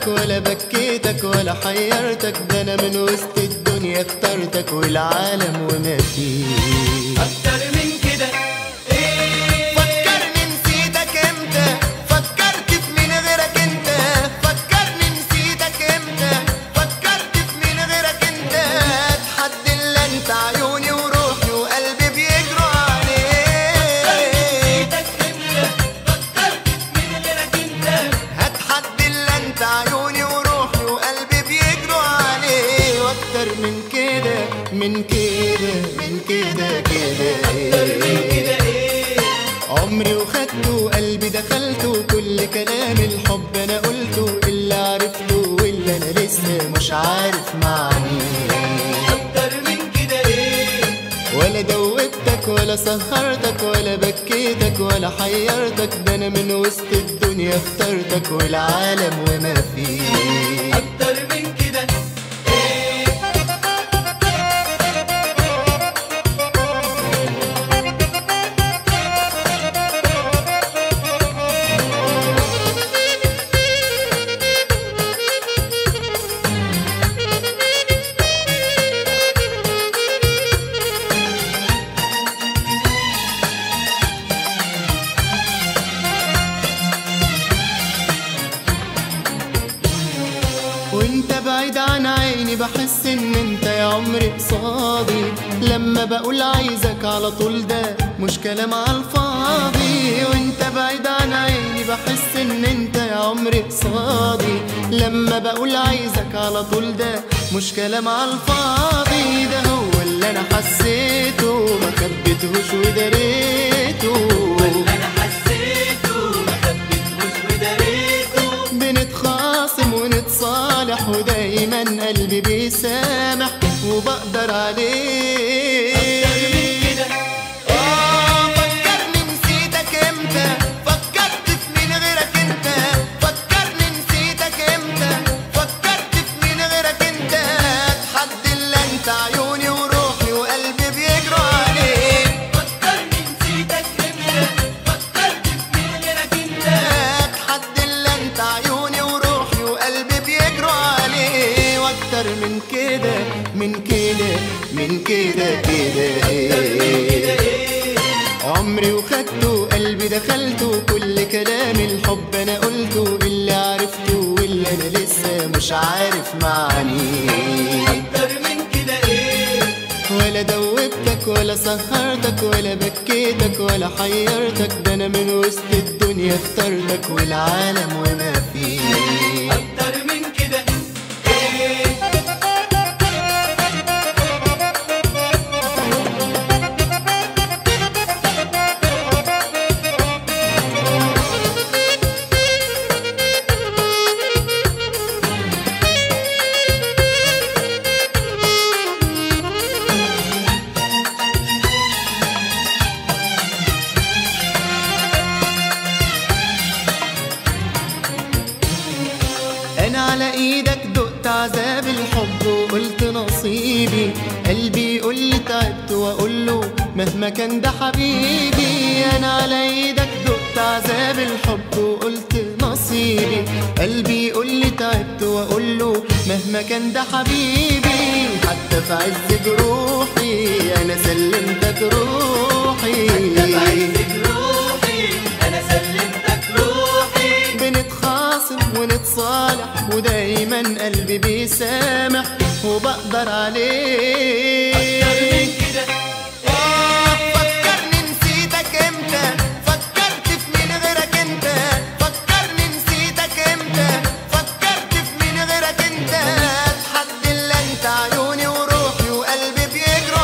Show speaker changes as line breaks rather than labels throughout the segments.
سهرتك ولا بكيتك ولا حيرتك ده انا من وسط الدنيا اخترتك والعالم وما فيه
اكتر من كده ايه
فكرني نسيتك امتى فكرت في مين غيرك انت فكرني نسيتك امتى فكرت في مين غيرك انت حد الا انت عيوني وروحي وقلبي بيجروا عليك
نسيتك امتى فكرت في مين غيرك انت
هات حد الا انت عيوني وروحي وقلبي بيجروا عليه واكتر من كده من كده من كده كده
كده ايه
عمري وخدته وقلبي دخلته كل كلام الحب انا قلته اللي عرفته واللي انا لسه مش عارف معنيه
اكتر من كده ايه
ولا دوبتك ولا سهرتك ولا بكيتك ولا حيرتك ده انا من وسط الدنيا اخترتك والعالم وما فيه
اكتر من كده ايه
وانت بعيد عن عيني بحس ان انت يا عمري قصادي لما بقول عايزك على طول ده مش كلام على الفاضي وانت بعيد عن عيني بحس ان انت يا عمري قصادي لما بقول عايزك على طول ده مش كلام على الفاضي ده هو اللي انا حسيته ما خبيتهوش وداريته
ولا انا حسيته ما خبيتهوش وداريته
بنتخاصم ونتصالح ودايما قلبي بيسامح وبقدر عليه
كده
آه، فكرني نسيتك امتى فكرت في مين غيرك انت فكرني نسيتك امتى فكرت في مين غيرك انت حد الا انت عيوني وروحي وقلبي بيجروا عليك
فكرني نسيتك امتى فكرت في مين غيرك انت
حد الا انت عيوني وروحي وقلبي بيجروا عليه واكتر من كده من كده من كده كده
ايه
عمري وخدته قلبي دخلته كل كلام الحب انا قلته اللي عرفته واللي انا لسه مش عارف معانيه
اكتر من كده ايه
ولا دوبتك ولا سهرتك ولا بكيتك ولا حيرتك ده انا من وسط الدنيا اخترتك والعالم وما فيه
اكتر من كده ايه
انا على ايدك دقت عذاب الحب وقلت نصيبي قلبي يقول لي تعبت واقول له مهما كان ده حبيبي انا على ايدك دقت عذاب الحب وقلت نصيبي قلبي يقول لي تعبت واقول له مهما كان ده حبيبي حتى في عز جروحي انا سلمتك روحي
بعزك روحي انا سلمتك روحي
بنتخاصم ونتصالح ودايما قلبي بيسامح وبقدر عليه
اكتر من كده
آه، فكرني نسيتك امتى فكرت في مين غيرك انت فكرني نسيتك امتى فكرت في مين غيرك انت حد الا انت عيوني وروحي وقلبي بيجروا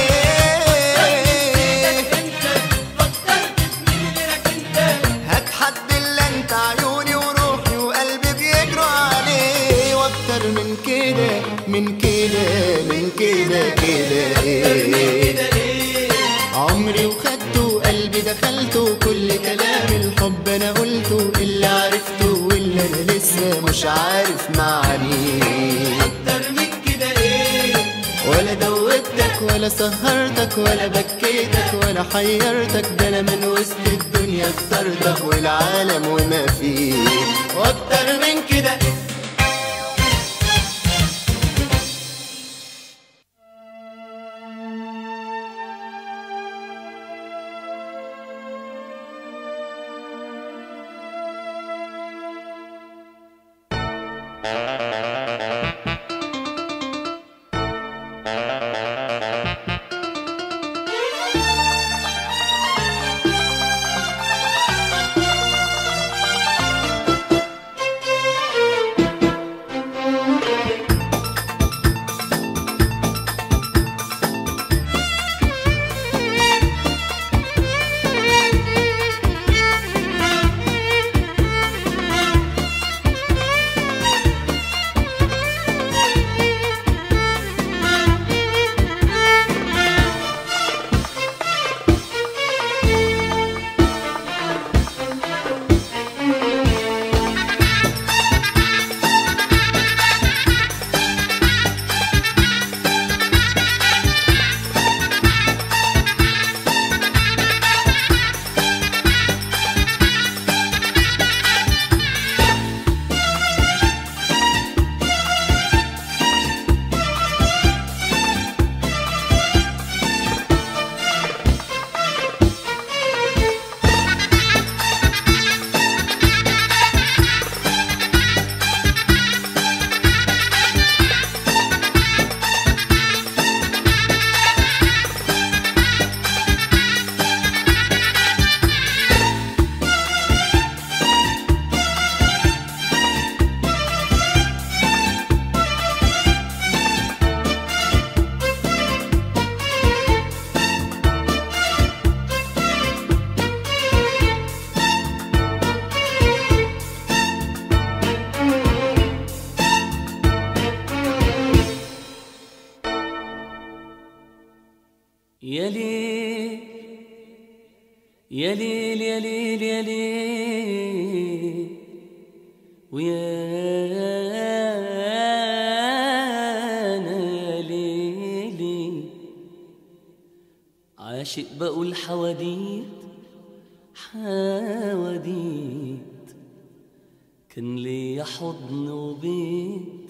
عليك
انت فكرت في مين غيرك انت
هات حد الا انت عيوني وروحي وقلبي بيجروا عليه واكتر من كده من كده من كده كده
كده ايه
عمري وخدته قلبي دخلته كل كلام الحب انا قلته اللي عرفته واللي انا لسه مش عارف معانيه
اكتر من كده ايه
ولا دوبتك ولا سهرتك ولا بكيتك ولا حيرتك ده انا من وسط الدنيا اخترتك والعالم وما فيه واكتر من كده
يا ليل يا ليل يا ليل يا ليل ويا أنا يا ليلي عاشق بقول حواديت حواديت كان ليا حضن وبيت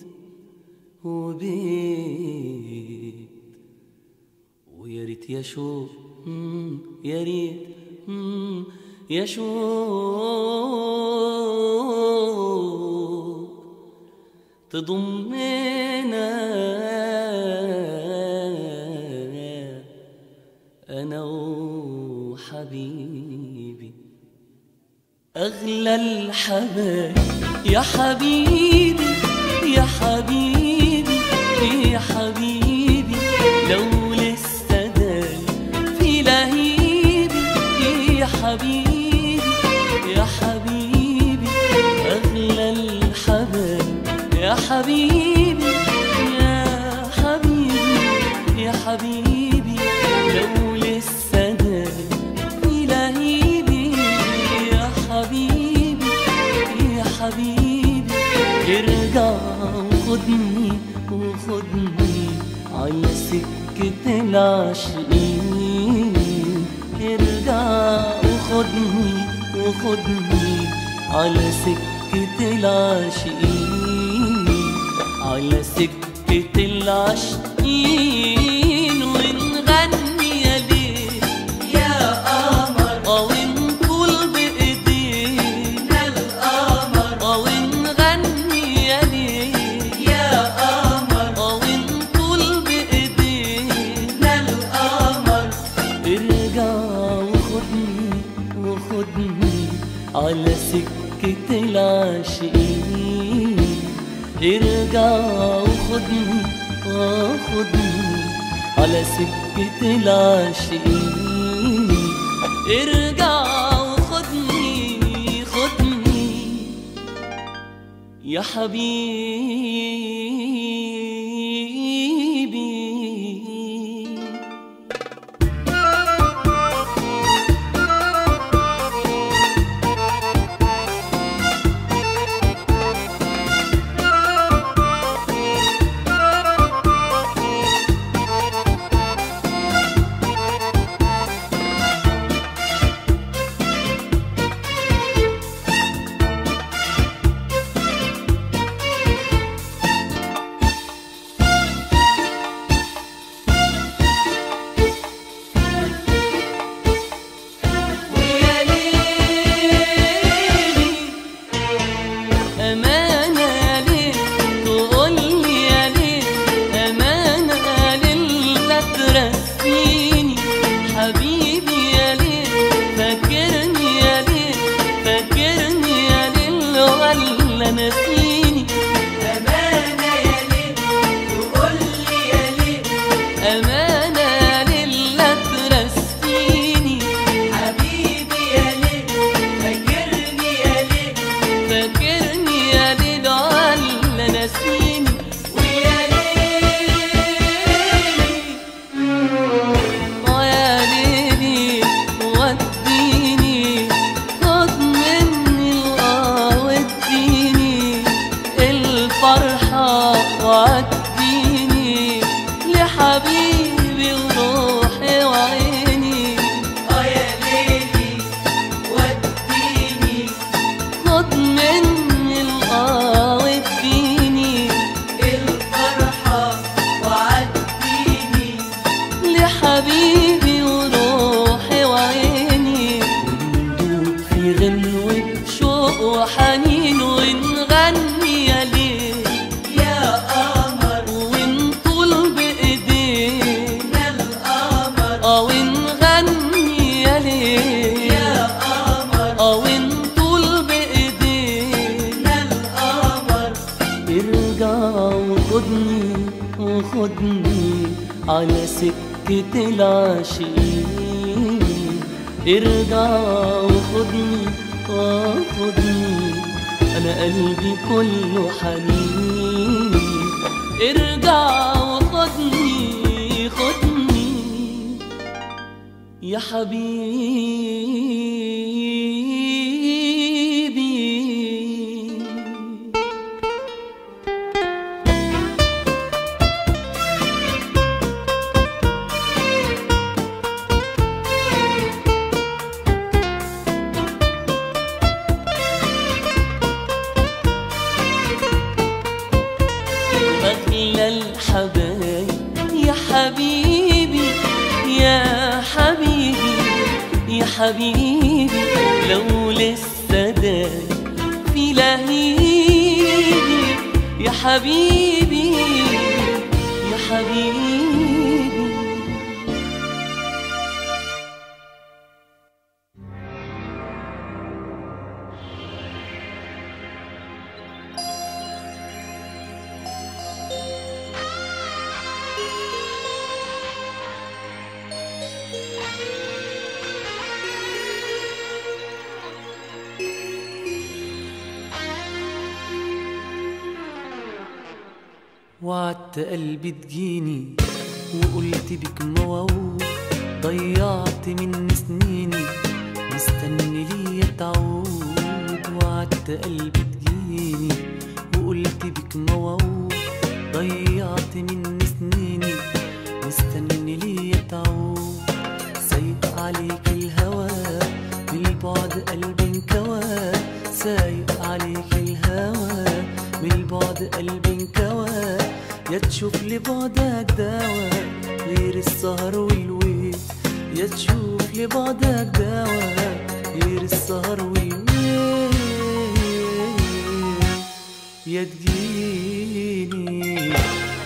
وبيت ويا ريت يا شوق مم، يا ريت مم، يا شوق تضمنا انا وحبيبي أغلى الحبايب يا حبيبي يا حبيبي يا حبيبي لو لسه دايم في لهيبي يا حبيبي يا حبيبي أغلى الحبايب يا حبيبي يا حبيبي يا حبيبي لو لسه دايم في لهيبي يا حبيبي يا حبيبي ارجع وخدني وخدني على سكة العاشقين ارجع وخدني وخدني على سكة العاشقين على سكة العاشقين ونغني يا ليل
يا قمر
أو نقول بإيدينا
القمر
أو نغني يا ليل
يا قمر
أو نقول بإيدينا
القمر
ارجع وخدني وخدني على سكة العاشقين ارجع وخدني وخدني على سكة العاشقين ارجع وخدني خدني يا حبيبي
ويا ليلي
أمانة يا ليل تقول لي يا ليل أمانة يا ليل لا ترسيني حبيبي يا ليل فاكرني يا ليل فاكرني يا ليل ولا نسيني
أمانة يا ليل تقول لي يا ليل
أمانة يا ليل لا ترسيني
حبيبي يا ليل فاكرني يا ليل
فاكرني يا ليل ولا نسيني
ويا ليلي
ويا ليلي وديني خد مني القى وديني الفرحة وعديني لحبيبي وروحي وعيني
اه يا ليلي وديني
خد مني القى وديني
الفرحة وعديني
لحبيبي وروحي وعيني وندوب في غنوة شوق وحنين ونغني يا ليل
يا قمر
ونطول بإيدينا
القمر
أو نغني يا ليل
يا قمر
أو نطول بإيدينا
القمر
ارجع وخدني وخدني على سكة العاشقين ارجع وخدني وخدني انا قلبي كله حنين ارجع وخدني خدني يا حبيبي أغلى الحبايب يا حبيبي يا حبيبي يا حبيبي لو لسه دايب في لهيبي يا حبيبي يا حبيبي وعدت قلبي تجيني وقلت بك موعود ضيعت من سنيني مستني ليا تعود وعدت قلبي تجيني وقلت بك موعود ضيعت من سنيني مستني ليا تعود سايق عليك الهوى بالبعد قلبي انكوى سايق عليك الهوى بالبعد قلبي انكوى يا تشوف لبعدك دواء غير السهر والويل يا تشوف لبعدك دواء غير السهر والويل يا تجيني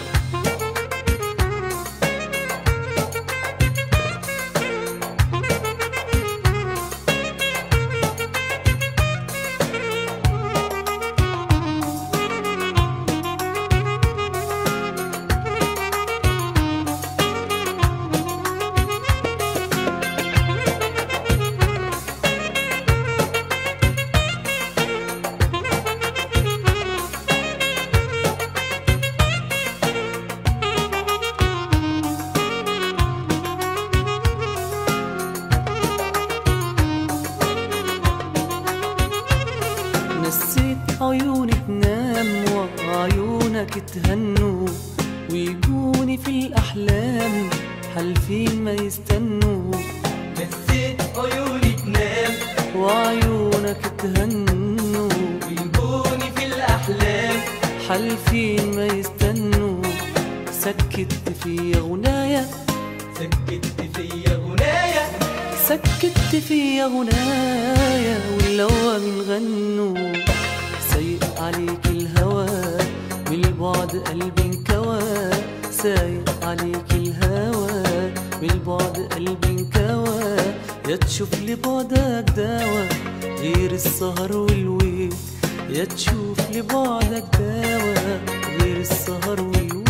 نسيت عيونك تنام وعيونك تهنوا ويجوني في الأحلام حالفين ما يستنوا
نسيت عيوني تنام
وعيونك تهنوا
ويجوني في الأحلام
حالفين ما يستنوا سكت في غنايا
سكت فيا غناية
سكت في غنايا واللوى من غنوا سايق عليك الهوى بالبعد قلبي انكوى سايق عليك الهوى بالبعد قلبي انكوى يا تشوف لبعدك دوا غير السهر والويل يا تشوف لبعدك دوا غير السهر والويل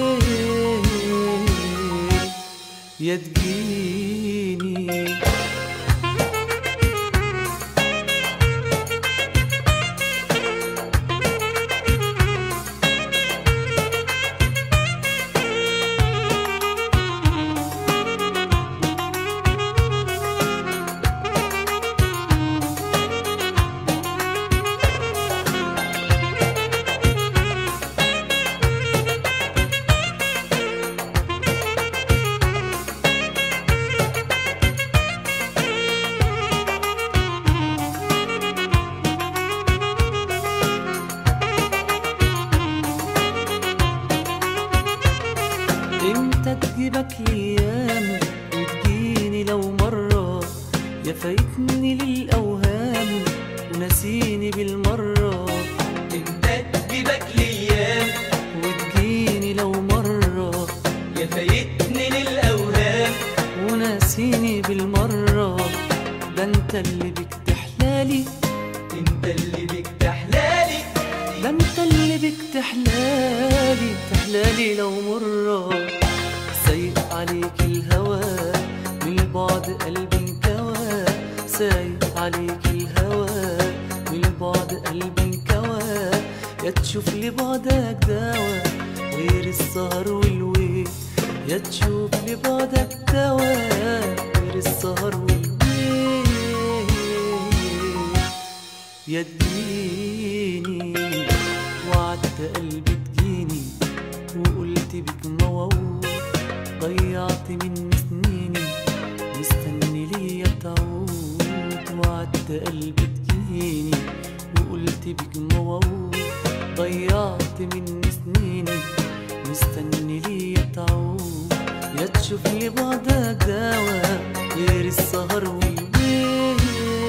يا تجيني امتى تجيبك الايام وتجيني لو مره يا فايتني للاوهام ونسيني بالمره
انت تجيبك ليام
وتجيني لو مره
يا فايتني للأوهام
ونسيني بالمره ده انت اللي بك تحلالي
انت اللي بك تحلالي
ده انت اللي بك تحلالي تحلالي لو مرة سايق عليك الهوى من البعد قلبي انكوى سايق عليك الهوى من البعد قلبي انكوى يا تشوف لي بعدك دوا غير السهر والويل يا تشوف لي بعدك دوا غير السهر شوف لي بعدك دواء غير السهر والبيت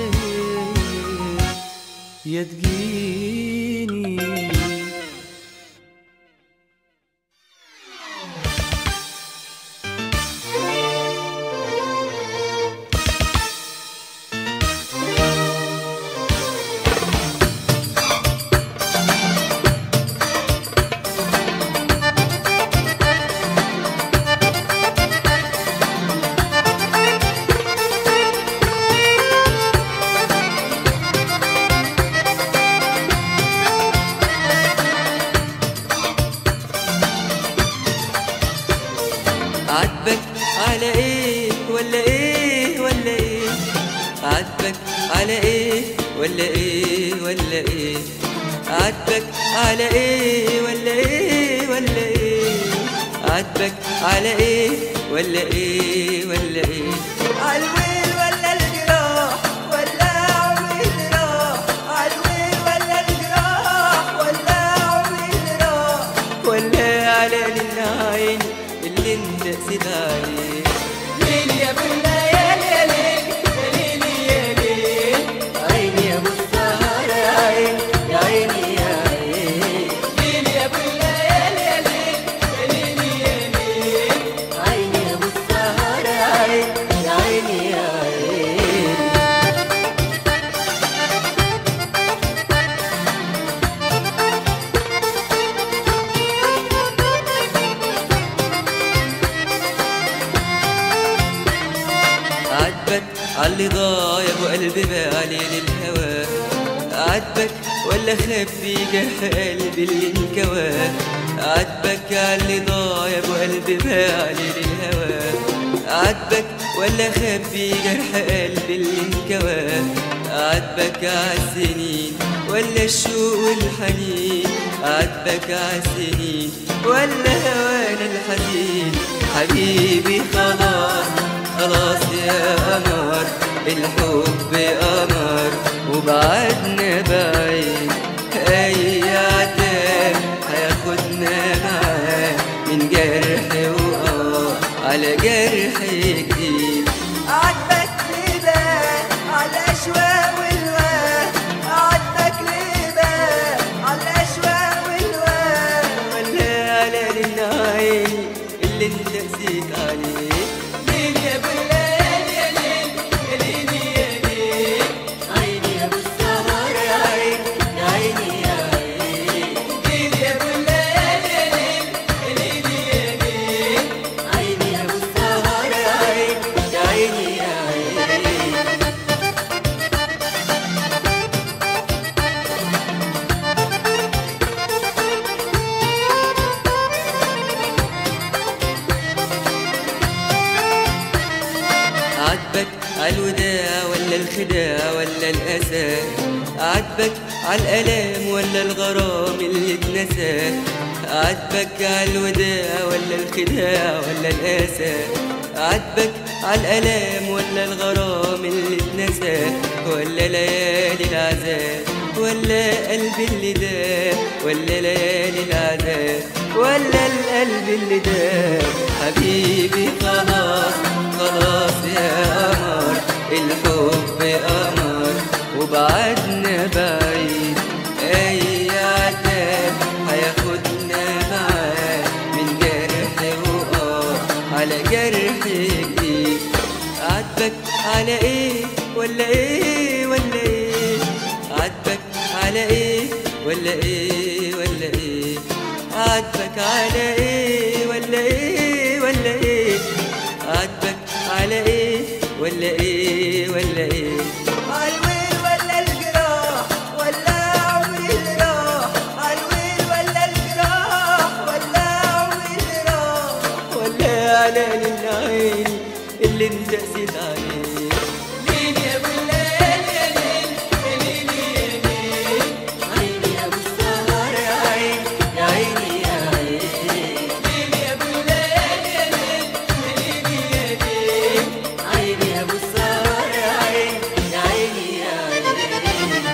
يا تجيني
عاتبك على ايه ولا ايه ولا ايه عاتبك على ايه ولا ايه ولا ايه عاتبك على ايه ولا ايه ولا ايه عاتبك على ايه ولا ايه ولا ايه عالويل ولا الجراح ولا عويل راح عالويل ولا الجراح ولا عويل راح ولا على العين اللي انت قسيت عليه ليل يا ابو الليالي يا ليل يا ليل يا ليل عيني يا ابو السهر يا عين يا عيني يا عين ليل يا ابو الليالي يا ليل يا ليل يا ليل عيني يا ابو السهر يا عين يا عيني يا عين عاتبك عاللي ضايع وقلبي بالي للهوى عاتبك ولا خبي جرح قلبي اللي انكوى عاتبك عاللي ضايع وقلبي بالي للهوى عاتبك ولا خبي جرح قلبي اللي انكوى عاتبك عالسنين ولا الشوق والحنين عاتبك عالسنين ولا هوانا الحزين حبيبي خلاص خلاص يا قمر الحب قمر وبعدنا بعيد اي عتاب هياخدنا معاه من جرح وقع على جرح جديد عاتبك لبان على الاشواق والوان عاتبك لبان على الاشواق والوان ولا على العين اللي انت قسيت عليه ليل يا ابو الليل يا ليل يا ليل يا ليل عيني يا ابو السهر يا عين يا عيني يا عين ليل يا ابو الليل يا ليل يا ليل يا ليل عيني يا ابو السهر يا عين يا عيني يا عين عاتبك عالوداع ولا الخداع ولا الأسى عاتبك عالألام ولا الغرام اللي اتنسى عاتبك عالوداع ولا الخداع ولا الأسى عاتبك عالألام ولا الغرام اللي اتنسى ولا ليالي العذاب ولا قلبي اللي داب ولا ليالي العذاب ولا القلب اللي داب حبيبي خلاص خلاص يا قمر الحب قمر وبعدنا بعيد اي عتاب هياخدنا معاه من جرح وقار على جرح جديد عاتبك على ايه ولا ايه ولا ايه عاتبك على ايه ولا ايه ولا ايه عاتبك على ايه ولا ايه ولا ايه عاتبك على ايه ولا ايه ولا ايه عالويل ولا الجراح ولا عويل راح عالويل ولا الجراح ولا عويل راح ولا على العين اللي انت قسيت عليه ليل يا ابو الليل يا ليل يا ليل يا ليل عيني يا ابو السهر يا عين يا عيني يا عين ليل يا ابو الليل يا ليل يا ليل يا ليل عيني يا ابو السهر يا عين يا عيني يا عين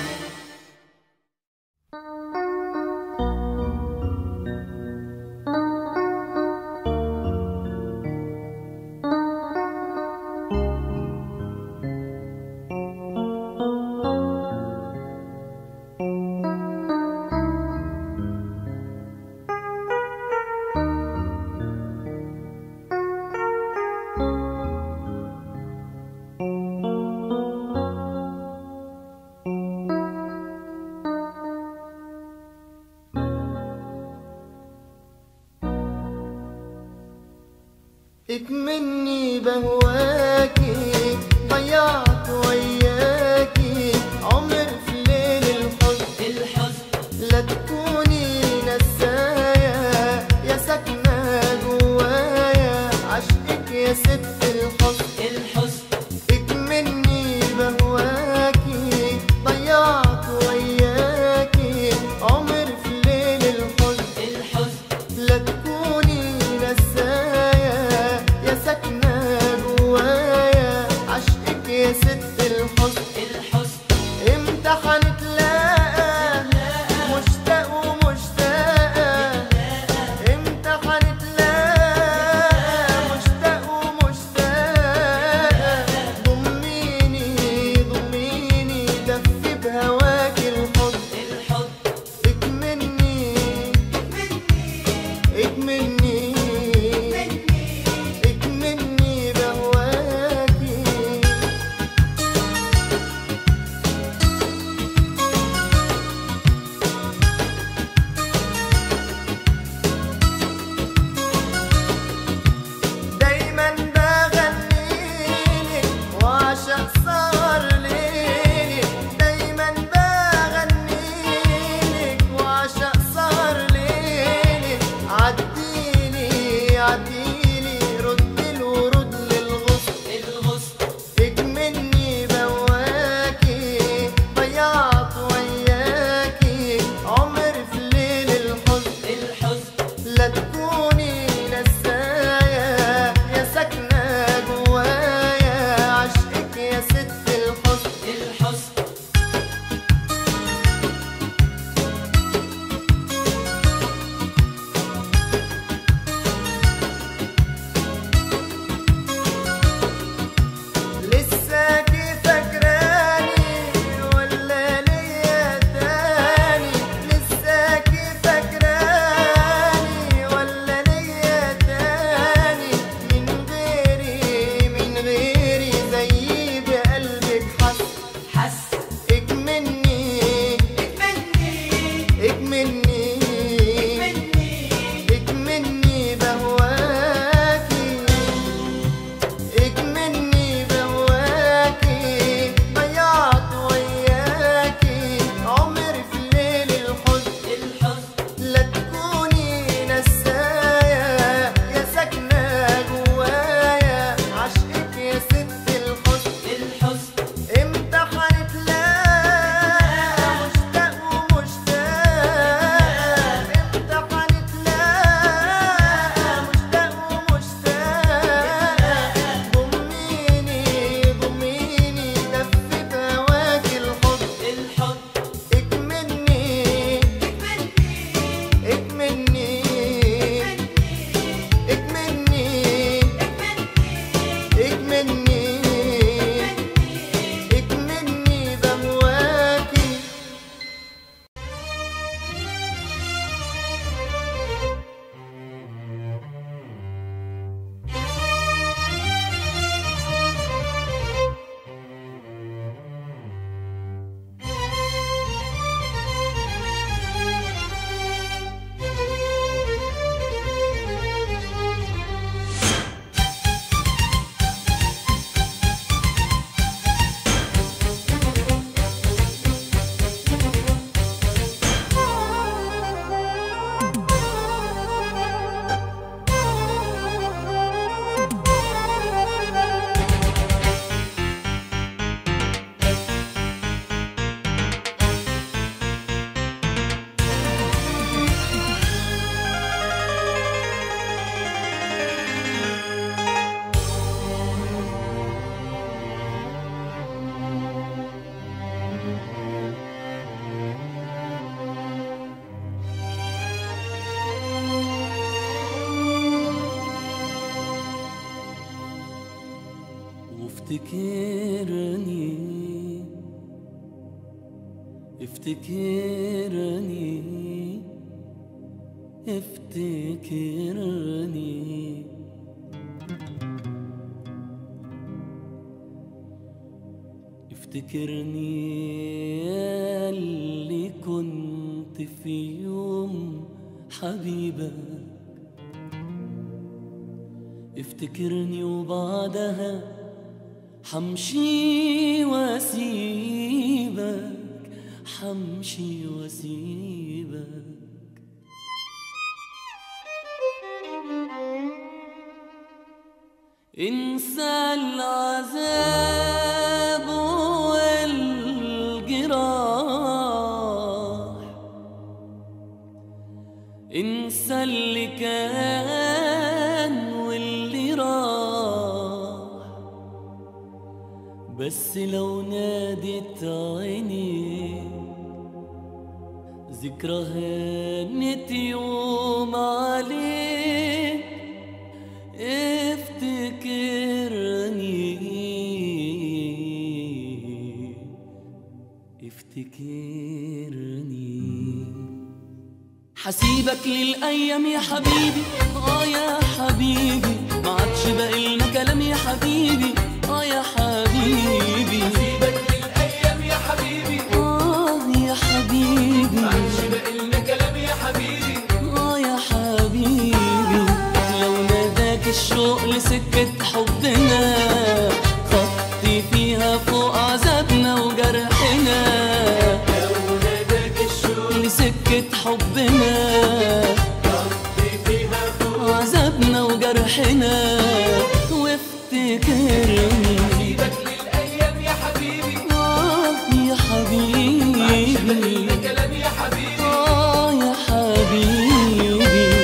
اكمني بهواكي ضيعت وياكي عمر في ليل الحزن
الحزن
لا تكوني نسايا يا ساكنة جوايا عشقك يا ست الحزن
الحزن
اكمني بهواكي ضيعت وياكي عمر في ليل الحزن
الحزن
لا تكوني نسايا يا ساكنة جوايا عشقك يا ست الحزن
الحزن
امتى هنتلاقى مشتاق ومشتاقة امتى هنتلاقى مشتاق ومشتاقة ضميني ضميني دفي بهواكي الحضن
الحزن
اكمني اكمني اكمني بهواكي دايما بغنيلك وعشق سهر ليلي دايما بغنيلك وعشق سهر ليلي عديلي عديلي رد الورود للغصن
الغصن
اكمني بواكي ضيعت وياكي عمر في ليل الحزن
الحزن
لا تكوني نسايا يا ساكنة جوايا عشقك يا ست الحزن
الحزن
لسه فاكراني ولا ليا تاني لسه فاكراني ولا ليا تاني من غيري من غيري زي بقلبك حس
حس
اكمني
اكملني
اكمني
اكملني
اكمني بهواكي اكمني بهواكي ضيعت وياكي عمري في ليل الحزن
الحزن
لا تكوني نسايا يا ساكنة جوايا عشقك يا ست الحزن
الحزن
امتى هنتلاقى مشتاق ومشتاق امتى هنتلاقى مشتاق ومشتاق ضميني ضميني دفي بهواكي الحضن
الحزن
اكمني اكمني اكمني اكمني اكمني بهواكي
وافتكرني افتكرني افتكرني افتكرني يا اللي كنت في يوم حبيبك تفتكرني وبعدها حمشي واسيبك حمشي واسيبك انسى العذاب والجراح انسى اللي كان واللي راح بس لو نادت عيني ذكرى هانت يوم عليك افتكرني افتكرني حسيبك للأيام يا حبيبي آه يا حبيبي ما عادش باقي لنا كلام يا حبيبي آه يا حبيبي
سيبك للايام يا حبيبي
آه يا حبيبي
معلش بقلنا كلام يا حبيبي
آه يا حبيبي لو ناداك الشوق لسكة حبنا خطي فيها فوق عذابنا وجرحنا
لو ناداك الشوق
لسكة حبنا
قضي فيها فوق
عذابنا وجرحنا وافتكرني
سيبك للايام يا حبيبي
آه يا
معلش
حبيبي
بقلنا كلام يا حبيبي
آه يا حبيبي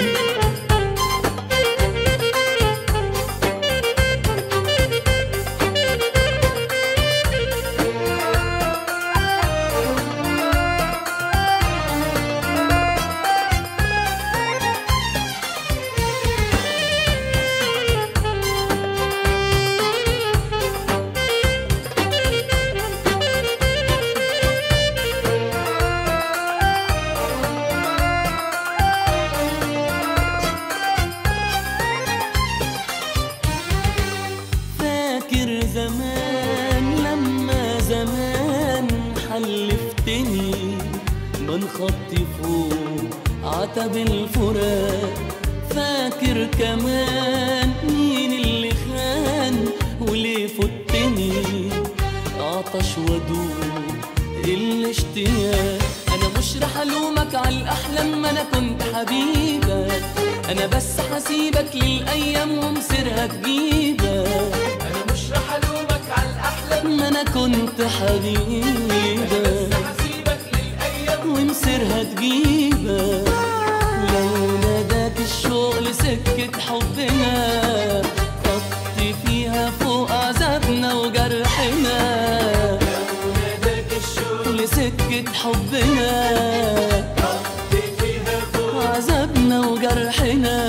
فاكر زمان لما زمان حلفتني من خطي فوق عتب الفراق فاكر كمان مين اللي خان وليه فتني عطش ودوب الاشتياق انا مش رح الومك على الاحلام ما انا كنت حبيبك انا بس حسيبك للايام ومصيرها تجيبك
انا مش رح الومك على الاحلام
ما انا كنت حبيبك
هسيبك للايام
ومصيرها تجيبك لو ناداك الشوق لسكة حبنا خطي فيها فوق عذابنا وجرحنا
لو ناداك الشوق
لسكة حبنا
قضي فيها فوق
عذابنا وجرحنا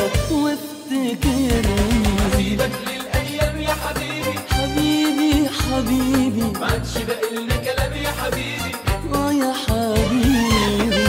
وافتكرني
سيبك للايام يا حبيبي
حبيبي حبيبي
ما عادش بقلنا كلام يا حبيبي
اه يا حبيبي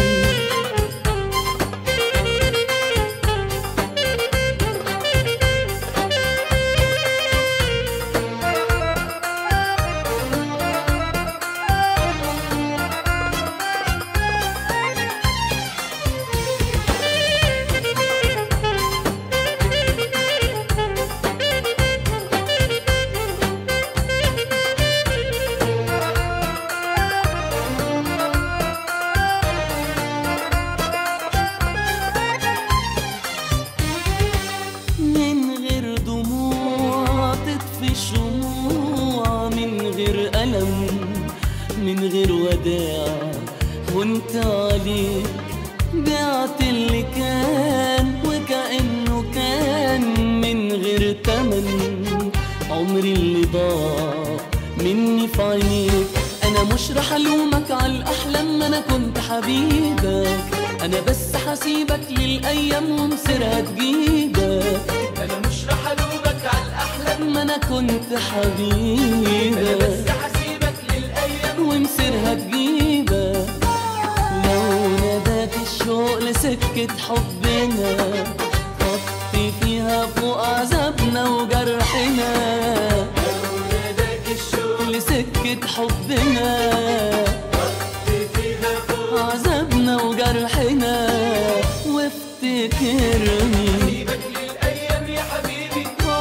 من غير دموع تطفي شموع من غير ألم من غير وداع وانت عليك بعت اللي كان وكأنه كان من غير تمن عمري اللي ضاع مني في عينيك انا مش رح الومك على الاحلام ما انا كنت حبيبك انا بس حسيبك للايام ومصيرها تجيبك
انا مش رح الومك على الاحلام
ما انا كنت
انا
حبيبك
بس هسيبك للايام
ومصيرها تجيبك لو ناداك الشوق لسكة حبنا خطي فيها فوق عذابنا وجرحنا
لو ناداك الشوق
لسكة حبنا
قضي فيها فوق
عذابنا وجرحنا وافتكرني
سيبك للايام يا حبيبي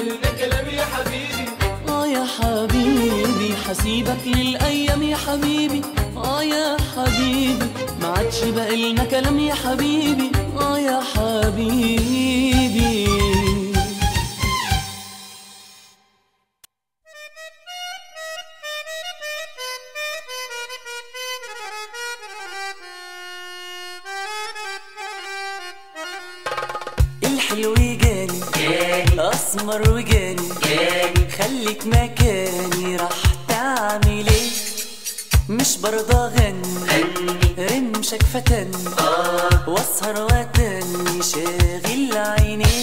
قلنا كلام يا حبيبي
اه يا حبيبي حسيبك للايام يا حبيبي اه يا حبيبي ما عادش بقى لنا كلام يا حبيبي اه يا حبيبي الحلو جاني اسمر وجاني خليك مكاني راح تعمل ايه مش برضى اغني رمشك فتن واسهر واتني شاغل عيني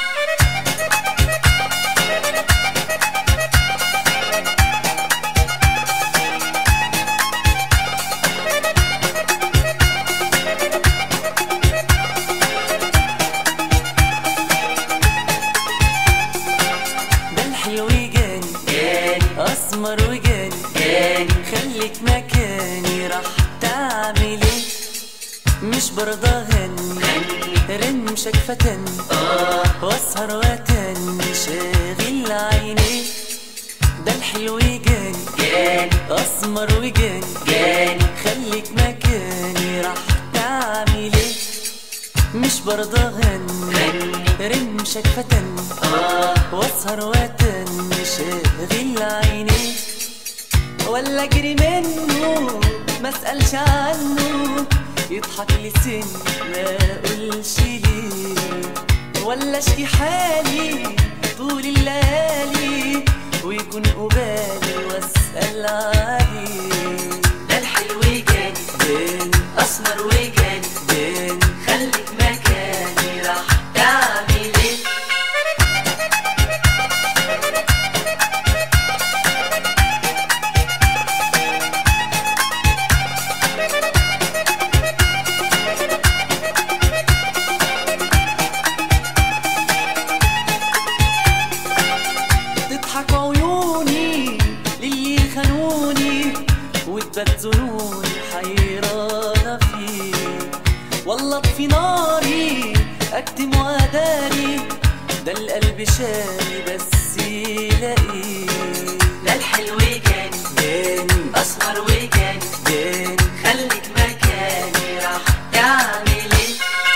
ده الحلو جاني اسمر وجاني خليك مكاني راح تعمل ايه مش برضى اغني رمشك فتن واسهر واتني شاغل عيني ده الحلو جاني اسمر وجاني خليك مكاني راح تعمل ايه مش برضى اغني رمشك فتن واسهر واتني شاغل عيني ولا اجري منه ما اسالش عنه يضحك لسن ما اقولش ليه ولا اشكي حالي طول الليالي ويكون قبالي واسال عليه
ده الحلو جاني
بين
اسمر وجاني
بين
خليك مكاني راح تعمل ايه
تضحك عيوني للي خانوني وتبات ظنوني حيرانة فيه والله اطفي ناري اكتم واداري ده القلب شاري بس يلاقيه
ده الحلو جاني
جاني
اسمر وجاني
جاني
خليك مكاني راح تعمل ايه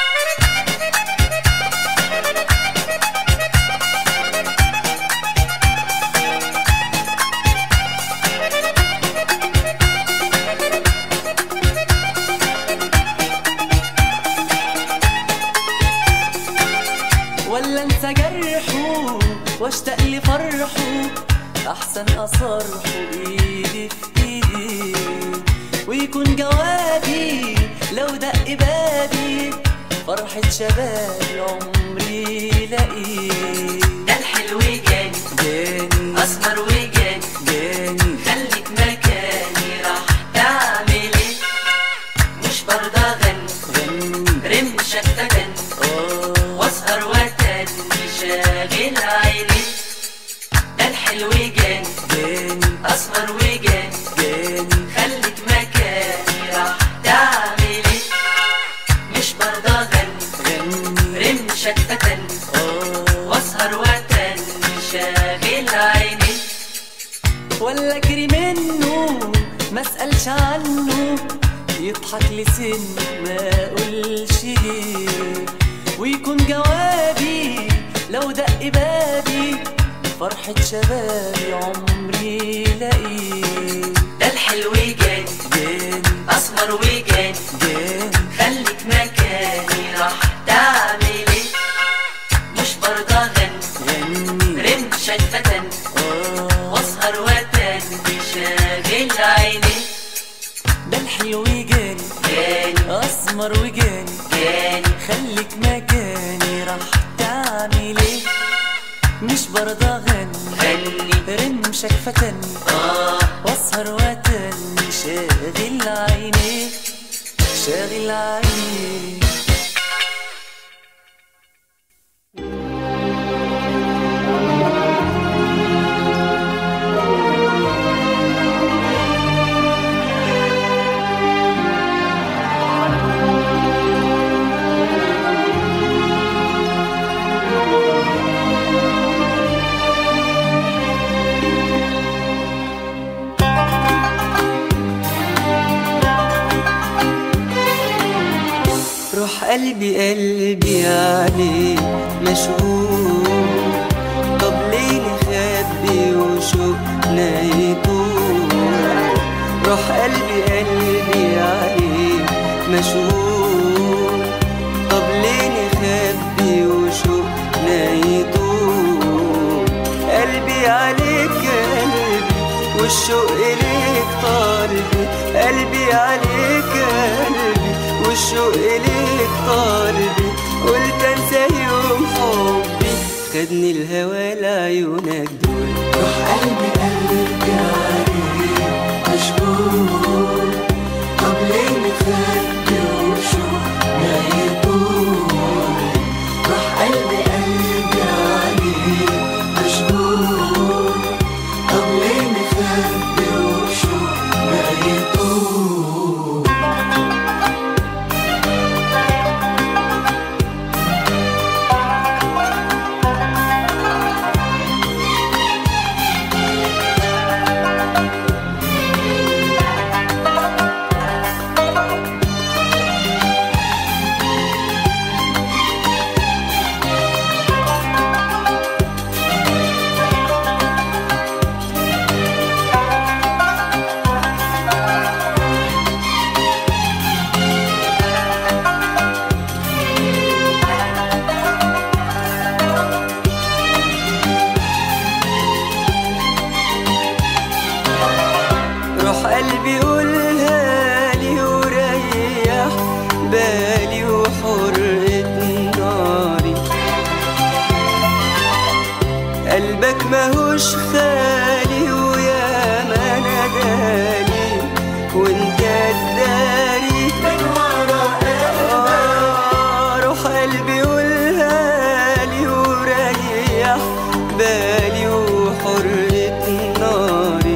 ولا انسى جرحه واشتاق لفرحه احسن اصرحه ايدي في ايدي ويكون جوابي لو دق بابي فرحة شبابي عمري لاقيه
ده الحلو جاني
جاني
اسمر وجاني
جاني
خليك مكاني راح تعمل ايه مش برضى اغني
غني
رمشك فتن
اه
واسهر واتني شاغل عيني ده الحلو جاني
جاني
اسمر وجاني
جاني
خليك مكاني راح تعمل ايه مش برضى اغني
غني
رمشك فتن
اه
واسهر واتني شاغل عيني
ولا اجري منه ما اسالش عنه يضحك لسن ما اقولش ليه ويكون جوابي لو دق بابي فرحة شبابي عمري لاقيه
ده الحلو جاني
جاني
اسمر وجاني
جاني
خليك مكاني راح تعمل ايه مش برضى اغني
غني
رمشك فتن
اه
واسهر واتني شاغل عيني
ده الحلو جاني
جاني
اسمر وجاني
جاني
خليك مكاني راح تعمل ايه مش برضى اغني
غني
رمشك فتن
اه
واسهر واتني شاغل عيني شاغل عيني
قلبي عليك مشغول طب ليه نخبي وشوقنا يطول روح قلبي قلبي عليك مشغول طب ليه نخبي وشوقنا يطول قلبي عليك قلبي والشوق إليك طالبي قلبي عليك قلبي والشوق إليك طالبي قلت انسى يوم حبي خدني الهوى لعيونك دول
روح قلبي قلبي عليك مشغول طب ليه متخبي وشوقنا يطول روح قلبي قلبي عليك مشغول طب ليه متخبي وشوقنا يطول
روح قلبي قولها لي وريح بالي وحرقة ناري قلبك ماهوش خالي ويا ما نادالي وانت الداري
من ورا
آه، روح قلبي قولها لي وريح بالي وحرقة ناري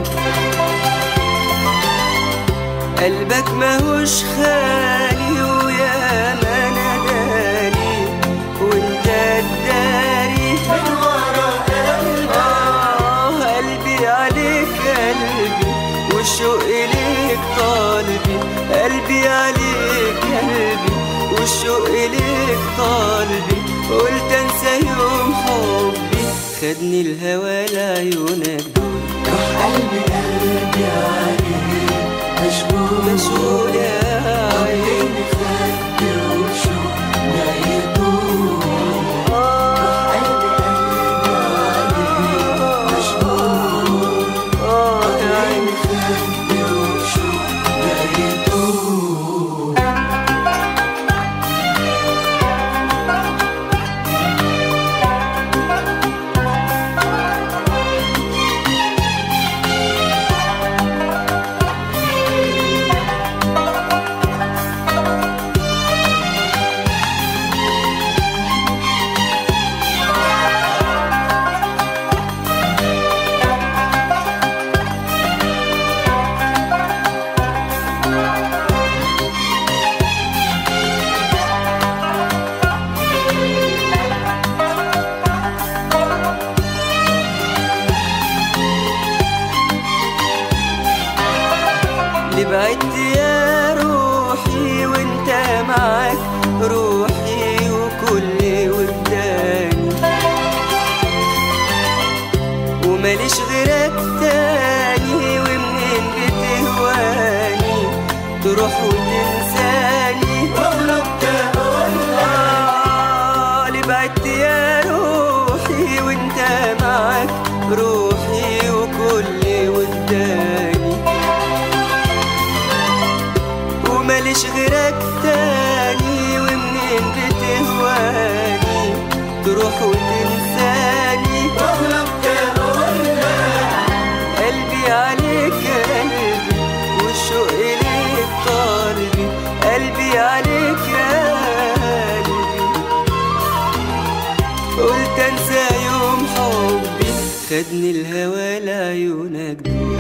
قلبك ماهوش خالي ويا ما نادالي وانت الداري
من ورا
آه قلبي عليك قلبي والشوق إليك طالبي قلبي عليك قلبي والشوق إليك طالبي قلت انسى يوم حبي خدني الهوى لعيونك دول
روح قلبي قلبي عليك مشغول
مشغول يا عيني
طب خدي وشوقنا يطول قلبي قلبي عليك مشغول
آه يا عيني
خدي وشوقنا يطول
اللي بعدت يا روحي وانت معاك روحي وكل وجداني وماليش غيرك تاني ومنين بتهواني تروح وتنساني آه، اللي بعدت يا روحي وانت معاك روحي وكل وجداني وماليش غيرك تاني ومنين بتهواني تروح وتنساني قلبي عليك قلبي والشوق إليك طالبي قلبي عليك قلبي قلت انسى يوم حبي خدني الهوى لعيونك دول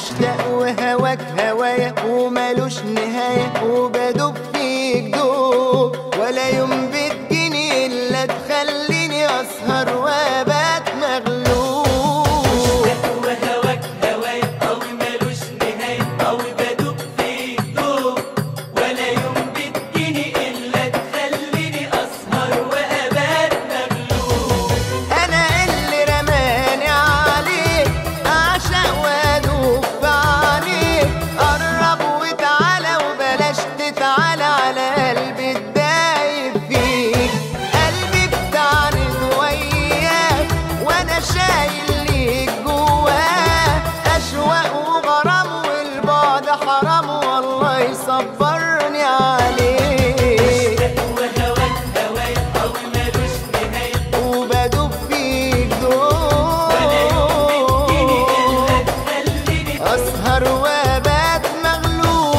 مشتاق وهواك هوايا ومالوش نهاية وبدوب فيك دوب ولا يوم بتجيني إلا تخليني أسهر وأبات مغلوب
وهواك هوايا قوي مالوش نهاية قوي بدوب فيك دوب ولا يوم بتجيني إلا تخليني أسهر وأبات مغلوب
أنا اللي رماني عليك أعشق وأدوب في عليك قرب وتعالى وبلاش تتعالى على قلبي الدايب فيك قلبي بتعرض وياك وأنا شايل ليك جواه أشواق وغرام والبعد حرام والله يصبرني عليك
وهواك هوايا قوي مالوش نهاية
وبدوب فيك
ولا يوم بتجيني إلا
دول
تخليني
أسهر وأبات مغلوب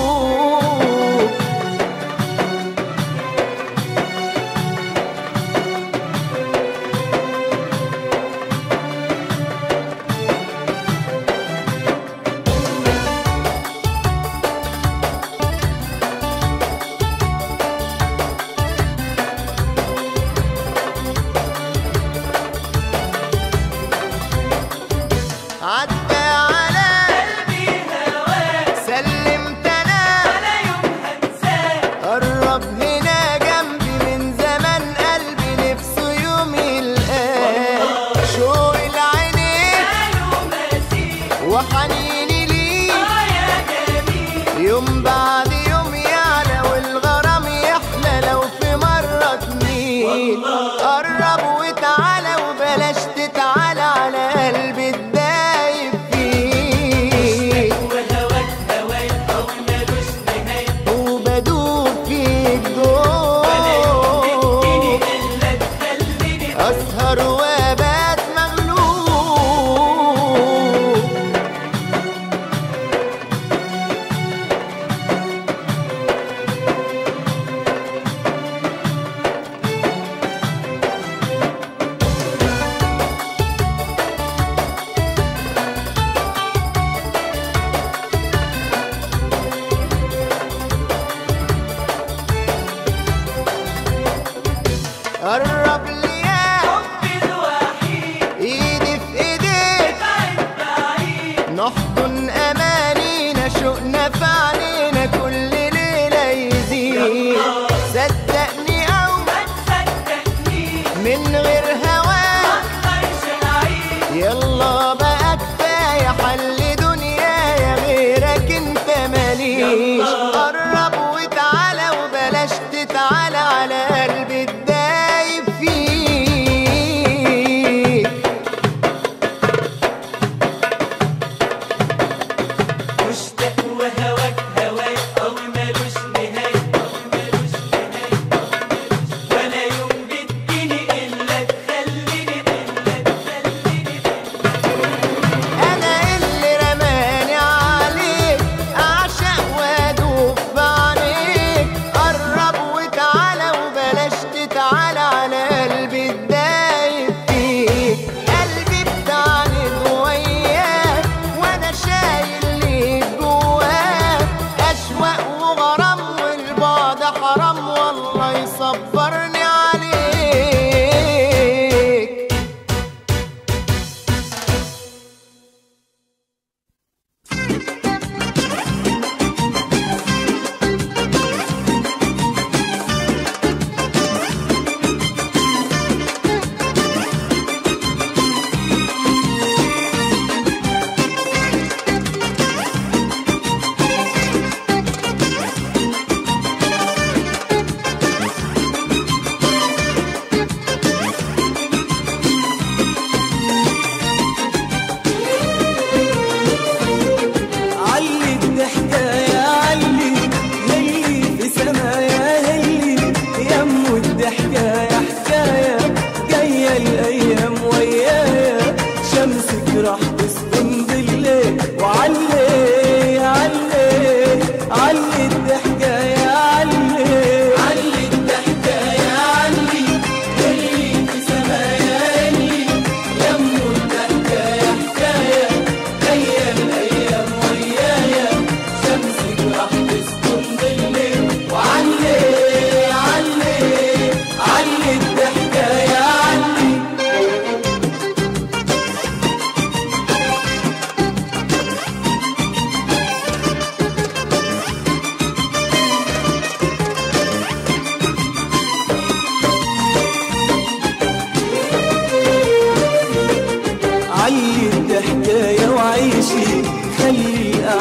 عدى على
قلبي هواك
سلمت أنا
ولا يوم هنساك
قرب هنا جنبي من زمان قلبي نفسه يوم يلقاك شوق العينين
قالوا مسيك
وحنيني ليك
آه يا جميل
يوم بعد يوم يعلى والغرام يحلى لو في مرة تميل قرب وتعالى وبلاش تتعالى على قلبي الدايب فيك
وهواك هوايا قوي مالوش نهاية
وبدوب فيك
ولا يوم بتجيني
دول
إلا تخليني
أسهر وأبات مغلوب قرب ليا
حبي الوحيد
ايدي في ايديك
بعيد بعيد
نحضن امانينا شوقنا في علينا كل ليله يزيد صدقني او
ما تصدقنيش
من غير هواك
مقدرش أعيش
يلا بقى كفايه حل دنيايا غيرك انت ماليش قرب وتعالى وبلاش تتعالى على قلبي الدايب فيك
مشتاق وهواك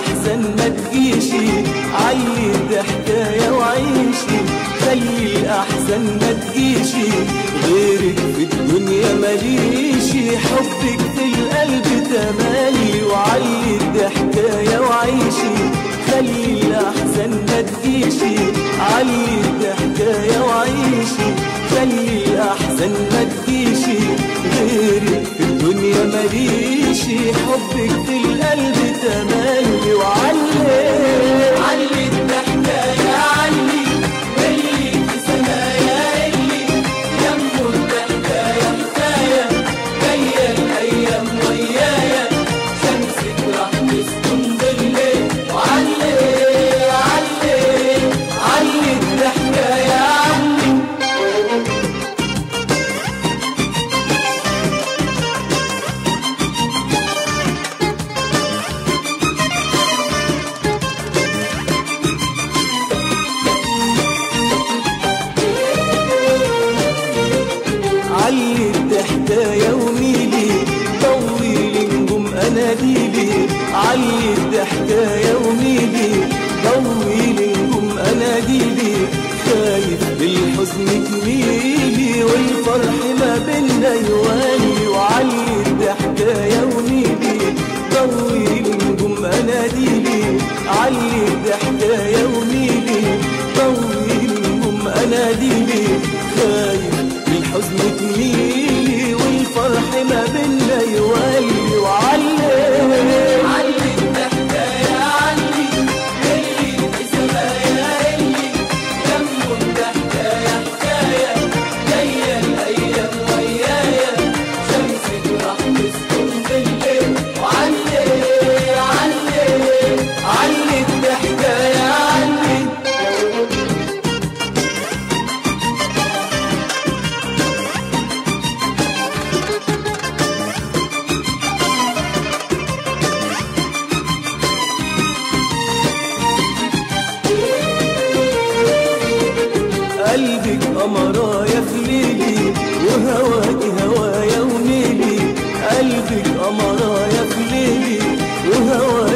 الأحزان ما تجيشي علي الضحكاية وعيشي خلي الأحزان ما تجيشي غيرك في الدنيا ماليشي حبك في القلب تمالي وعلي الضحكاية وعيشي خلي الأحزان ما تجيشي علي الضحكاية وعيشي خلي الأحزان ما تجيشي غيرك في الدنيا ماليشي حبك في القلب تمالي وعلي علي الضحكاية علي اللي في سمايا اللي يمه الضحكاية حكاية جاية الأيام ويايا شمسك راح تسكن بالليل وعلي علي علي الضحكاية علي علي الضحكاية وميلي طويلي نجوم اناديلي علي الضحكاية وميلي طويلي نجوم اناديلي خايف بالحزن تميلي والفرح ما بينا يوالي وعلي الضحكاية وميلي طويلي نجوم اناديلي علي الضحكاية وميلي طويلي نجوم اناديلي خايف الحزن تميلي والفرح ما بينا يولي وعلي علي الضحكاية علي اللي في سمايا اللي دمه الضحكاية حكاية جاية الأيام ويايا شمسك راح تسكن بالليل وعلي علي علي الضحكاية علي قلبك قمرايا في ليلي وهواكي هوايا ونيلي قلبك قمرايا في ليلي وهواكي